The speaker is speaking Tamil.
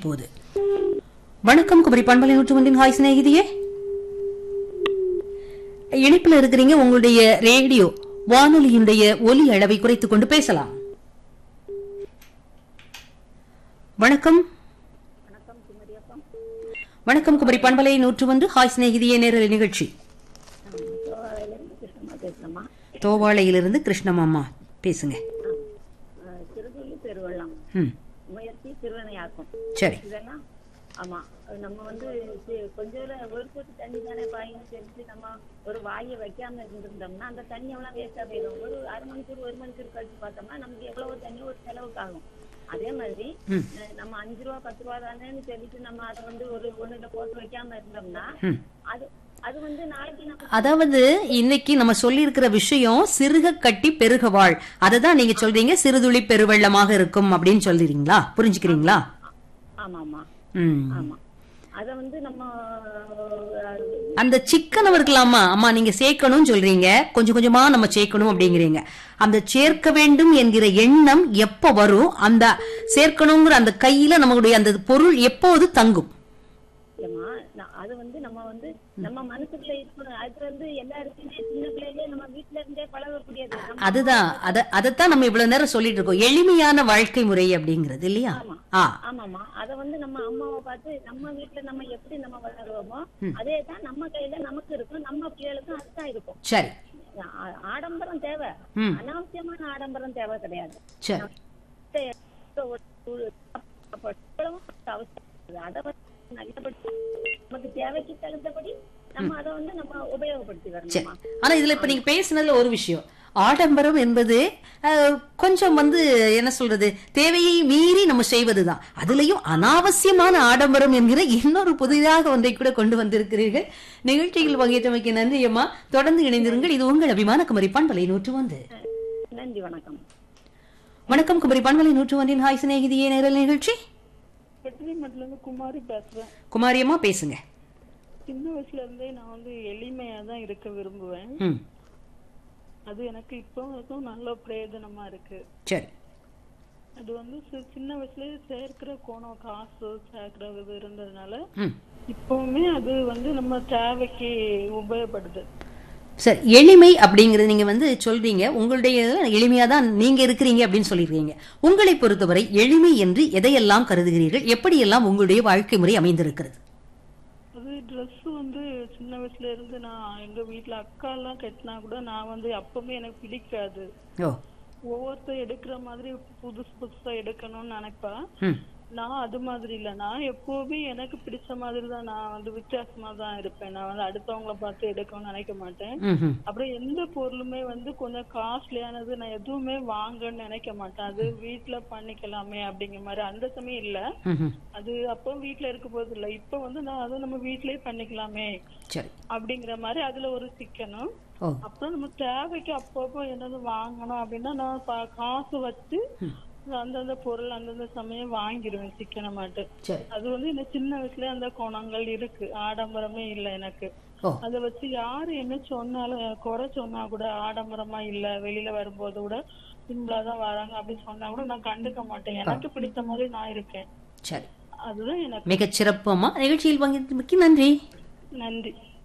இப்போது வணக்கம் குமரி பண்பலை நூற்று ஒன்றின் ஹாய் சிநேகிதியே இணைப்புல இருக்கிறீங்க உங்களுடைய ரேடியோ வானொலியினுடைய ஒலி அளவை குறைத்துக் கொண்டு பேசலாம் வணக்கம் வணக்கம் குமரி பண்பலை நூற்று ஒன்று ஹாய் சிநேகிதியே நேரலை நிகழ்ச்சி பேசலாமா தோவாளையிலிருந்து கிருஷ்ணமாமா பேசுங்க சிறுதுளி பெருவெள்ளம் ம் முயற்சி திருவனையாக்கும் சரி இதெல்லாம் ஆமா நம்ம வந்து சி- கொஞ்சம் ஒரு சொட்டு தண்ணி தானே பாயின்னு தெரிஞ்சு நம்ம ஒரு வாயை வைக்காம இருந்திருந்தோம்னா அந்த தண்ணி எவ்வளவு வேஸ்டா போயிடும் ஒரு அரை மணிக்கூர் ஒரு மணிக்கூர் கழிச்சு பார்த்தோம்னா நமக்கு எவ்வளவு தண்ணி ஒரு செலவுக்கு ஆகும் அதே மாதிரி ம். அஹ், நம்ம அஞ்சு ரூபா பத்து ரூபா தானேன்னு சொல்லிட்டு நம்ம அதை வந்து ஒரு ஒண்ணுல போட்டு வைக்காம இருந்தோம்னா ம் அது அது வந்து நாளைக்கு நம்ம அதாவது இன்னைக்கு நம்ம சொல்லி இருக்கிற விஷயம் சிறுக கட்டி பெருக வாழ் அததான் நீங்க சொல்றீங்க சிறுதுளி பெருவெள்ளமாக இருக்கும் அப்படின்னு சொல்றீங்களா புரிஞ்சுக்கிறீங்களா ஆமா ஆமா ம் ஆமா அத வந்து நம்ம அஹ், அந்த சிக்கன் இருக்கலாமா அம்மா நீங்க சேர்க்கணும்னு சொல்றீங்க கொஞ்சம் கொஞ்சமா நம்ம சேர்க்கணும் அப்படிங்கிறீங்க அந்த சேர்க்க வேண்டும் என்கிற எண்ணம் எப்ப வரும் அந்த சேர்க்கணுங்கிற அந்த கையில நம்மளுடைய அந்த பொருள் எப்போது தங்கும் ஏம்மா, நான் அது வந்து நம்ம வந்து நம்ம மனசுக்குள்ள இருக்கணும் அதுல இருந்து எல்லா இருக்குமே சின்ன பிள்ளையிலே நம்ம வீட்டுல இருந்தே பழகக்கூடியது நம்ம அதுதான் அத அதைத்தான் நம்ம இவ்வளவு நேரம் சொல்லிட்டு இருக்கோம் எளிமையான வாழ்க்கை முறை அப்படிங்கிறது இல்லையா ஆ ஆமாமா அத வந்து நம்ம அம்மாவை பார்த்து நம்ம வீட்டுல நம்ம எப்படி நம்ம வளருவோமோ அதே தான் நம்ம கையில நமக்கு இருக்கும் நம்ம பிள்ளைகளுக்கும் அதுதான் இருக்கும் சரி ஆ- ஆடம்பரம் தேவை ம். அனாவசியமான ஆடம்பரம் தேவை கிடையாது சரி அவசியம் அதை வந்து நல்லபடி நமக்கு தேவைக்கு தகுந்தபடி நம்ம அதை வந்து நம்ம உபயோகப்படுத்தி சரி வரணுமா ஆனா இதுல இப்ப நீங்க பேசுனதுல ஒரு விஷயம் ஆடம்பரம் என்பது அஹ், கொஞ்சம் வந்து என்ன சொல்றது தேவையை மீறி நம்ம செய்வதுதான் அதுலயும் அனாவசியமான ஆடம்பரம் என்கிற இன்னொரு புதிதாக ஒன்றை கூட கொண்டு வந்திருக்கிறீர்கள் நிகழ்ச்சியில் பங்கேற்றமைக்கு நன்றி அம்மா தொடர்ந்து இணைந்திருங்கள் இது உங்கள் அபிமான குமரி பண்பலை நூற்று வந்து நன்றி வணக்கம் வணக்கம் குமரி பண்பலை நூற்று ஒன்றின் ஹாய் சிநேகிதியே நேரல் நிகழ்ச்சி வெற்றிமட்டில இருந்து குமாரி பேசுறேன் குமாரி அம்மா பேசுங்க சின்ன வயசுல இருந்தே நான் வந்து எளிமையா தான் இருக்க விரும்புவேன் ம் அது எனக்கு இப்போ வரைக்கும் நல்ல பிரயோஜனமா இருக்கு சரி அது வந்து சி- சின்ன வயசுலயே சேர்க்கிற கோணம் காசு சேர்க்கிறது இருந்ததுனால ம் இப்பவுமே அது வந்து நம்ம தேவைக்கு உபயோகப்படுது சரி எளிமை அப்படிங்கறது நீங்க வந்து சொல்றீங்க உங்களுடைய எளிமையா தான் நீங்க இருக்கிறீங்க அப்படின்னு சொல்லிருக்கீங்க உங்களை பொறுத்தவரை எளிமை என்று எதையெல்லாம் கருதுகிறீர்கள் எப்படியெல்லாம் உங்களுடைய வாழ்க்கை முறை அமைந்திருக்கிறது அது ட்ரெஸ் வந்து சின்ன வயசுல இருந்து நான் எங்க வீட்ல அக்கா எல்லாம் கட்டினா கூட நான் வந்து அப்பவுமே எனக்கு பிடிக்காது ஓ ஒவ்வொருத்தர் எடுக்கிற மாதிரி புதுசு புதுசா எடுக்கணும்னு நினைப்பேன் ம் நான் அது மாதிரி இல்ல நான் எப்பவுமே எனக்கு பிடிச்ச மாதிரி தான் நான் வந்து வித்தியாசமா தான் இருப்பேன் நான் வந்து அடுத்தவங்கள பார்த்து எடுக்கணும்னு நினைக்க மாட்டேன் ம் ம் அப்புறம் எந்த பொருளுமே வந்து கொஞ்சம் காஸ்ட்லியானது நான் எதுவுமே வாங்கன்னு நினைக்க மாட்டேன் அது வீட்ல பண்ணிக்கலாமே அப்படிங்கிற மாதிரி அந்த சமயம் இல்ல ம் ம் அது அப்போ வீட்ல இருக்க போது இல்ல இப்ப வந்து நான் அதை நம்ம வீட்லயே பண்ணிக்கலாமே சரி அப்படிங்கிற மாதிரி அதுல ஒரு சிக்கனம் ஓ அப்புறம் நம்ம தேவைக்கு அப்பப்போ என்னது வாங்கணும் அப்படின்னா நான் பா- காசு வச்சு அந்தந்த பொருள் அந்தந்த சமயம் வாங்கிடுவேன் சிக்கனமாட்டு சரி அது வந்து இந்த சின்ன வயசுல அந்த குணங்கள் இருக்கு ஆடம்பரமே இல்ல எனக்கு ஓ அத வச்சு யாரு என்ன சொன்னாலும் குறை சொன்னா கூட ஆடம்பரமா இல்ல வெளியில வரும்போது கூட சிம்பிளா தான் வராங்க அப்படின்னு சொன்னா கூட நான் கண்டுக்க மாட்டேன் எனக்கு பிடித்த மாதிரி நான் இருக்கேன் சரி அதுதான் எனக்கு மிகச் சிறப்பு அம்மா நிகழ்ச்சியில் பங்கேற்றமைக்கு நன்றி நன்றி